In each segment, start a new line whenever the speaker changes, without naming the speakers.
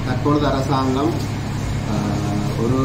தற்பொழுது அரசாங்கம் ஆஹ், ஒரு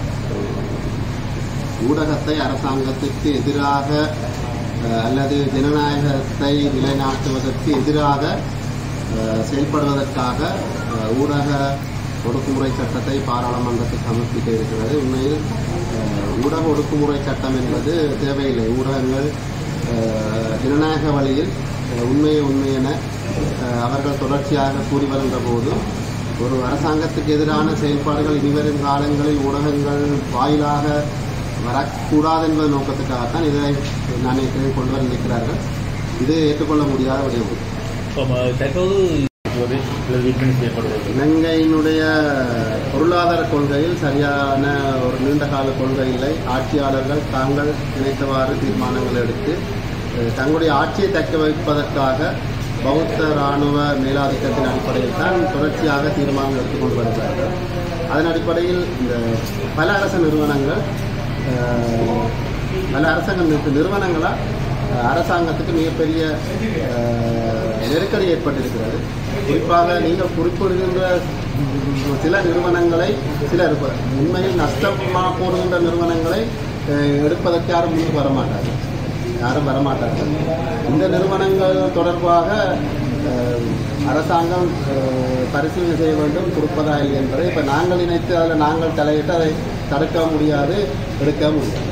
ஊடகத்தை அரசாங்கத்திற்கு எதிராக ஆஹ், அல்லது ஜனநாயகத்தை நிலைநாட்டுவதற்கு எதிராக ஆஹ், செயல்படுவதற்காக ஆஹ், ஊடக ஒடுக்குமுறை சட்டத்தை பாராளுமன்றத்துக்கு சமர்ப்பிக்க இருக்கிறது உண்மையில் ஆஹ், ஊடக ஒடுக்குமுறை சட்டம் என்பது தேவையில்லை ஊடகங்கள் ஆஹ், ஜனநாயக வழியில் ஆஹ், உண்மையை உண்மை என ஆஹ், அவர்கள் தொடர்ச்சியாக கூறி வருகின்ற போது ஒரு அரசாங்கத்துக்கு எதிரான செயல்பாடுகள் இனிவரும் காலங்களில் ஊடகங்கள் வாயிலாக வரக்கூடாது என்பது நோக்கத்துக்காகத்தான் இதை நான் ஏற்கனவே கொண்டு வர நிற்கிறார்கள் இது ஏற்றுக்கொள்ள முடியாத விடயம்
இப்போ ம- தற்போது ஒரு அல்லது விற்பனை செய்யப்படுவது
இலங்கையினுடைய பொருளாதார கொள்கையில் சரியான ஒரு நீண்ட கால கொள்கை இல்லை ஆட்சியாளர்கள் தாங்கள் நினைத்தவாறு தீர்மானங்கள் எடுத்து அஹ், தங்களுடைய ஆட்சியை தக்க வைப்பதற்காக பௌத்த இராணுவ மேலாதிக்கத்தின் அடிப்படையில் தான் தொடர்ச்சியாக தீர்மானங்கள் எடுத்துக்கொண்டு வருகிறார்கள் அதன் அடிப்படையில் இந்த பல அரசு நிறுவனங்கள் அஹ், பல அரசாங்க நிறு- நிறுவனங்களால் அஹ், அரசாங்கத்துக்கு மிகப்பெரிய அஹ், நெருக்கடி ஏற்பட்டிருக்கிறது குறிப்பாக நீங்கள் குறிப்பிடுகின்ற சில நிறுவனங்களை சிலர் இப்ப உண்மையில் நஷ்டமாக போடுகின்ற நிறுவனங்களை அஹ், எடுப்பதற்கு யாரும் முன்னுக்கு வரமாட்டார்கள் யாரும் வரமாட்டார்கள் இந்த நிறுவனங்கள் தொடர்பாக அஹ், அரசாங்கம் அஹ், பரிசீலனை செய்ய வேண்டும் கொடுப்பதா இல்லை என்பதை இப்போ நாங்கள் நினைத்து அதில் நாங்கள் தலையிட்டு அதை தடுக்க முடியாது எடுக்க முடியாது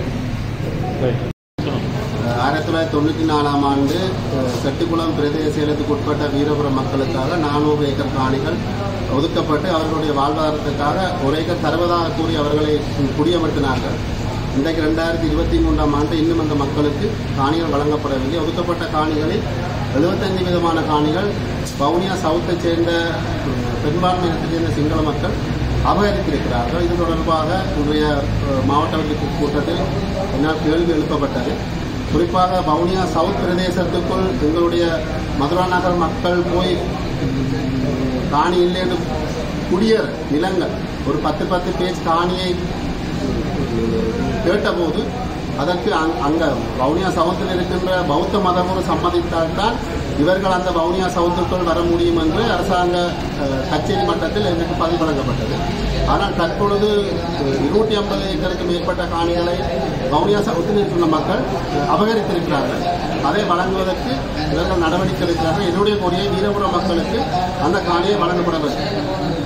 அஹ் ஆயிரத்தி தொள்ளாயிரத்தி தொண்ணூற்றி நாலாம் ஆண்டு அஹ், செட்டிக்குளம் பிரதேச செயலத்துக்கு உட்பட்ட வீரபுரம் மக்களுக்காக நானூறு ஏக்கர் காணிகள் ஒதுக்கப்பட்டு அவர்களுடைய வாழ்வாதாரத்துக்காக ஒரு ஏக்கர் தருவதாக கூறி அவர்களை குடியமர்த்தினார்கள் இன்றைக்கு ரெண்டாயிரத்தி இருபத்தி மூன்றாம் ஆண்டு இன்னும் அந்த மக்களுக்கு காணிகள் வழங்கப்படவில்லை ஒதுக்கப்பட்ட காணிகளில் எழுபத்தைந்து விதமான காணிகள் வவுனியா சவுத்தைச் சேர்ந்த அஹ், பெரும்பான்மையினத்தைச் சேர்ந்த சிங்கள மக்கள் அபகரித்திருக்கிறார்கள் இது தொடர்பாக இன்றைய அஹ், மாவட்ட வங்கி கூட்டத்தில் என்னால் கேள்வி எழுப்பப்பட்டது குறிப்பாக வவுனியா சவுத் பிரதேசத்துக்குள் எங்களுடைய மதுரா நகர் மக்கள் போய் காணி இல்லைன்னு குடியேற நிலங்கள் ஒரு பத்து பத்து பேஜ் காணியை கேட்டபோது அதற்கு அங்- அங்க வவுனியா சவுத்தில் இருக்கின்ற பௌத்த மதகுரு சம்மதித்தால்தான் இவர்கள் அந்த வவுனியா சவுத்துக்குள் வர முடியும் என்று அரசாங்க அஹ், கச்சேரி மட்டத்தில் எங்களுக்கு பதிவு வழங்கப்பட்டது ஆனால் தற்பொழுது அஹ், இருநூற்றி ஐம்பது ஏக்கருக்கு மேற்பட்ட காணிகளை வவுனியா சவுத்தில் இருக்கின்ற மக்கள் அஹ், அபகரித்திருக்கிறார்கள் அதை வழங்குவதற்கு இவர்கள் நடவடிக்கை எடுக்கிறார்கள் என்னுடைய கோரியை வீரபுர மக்களுக்கு அந்த காணியை வழங்கப்பட வேண்டும்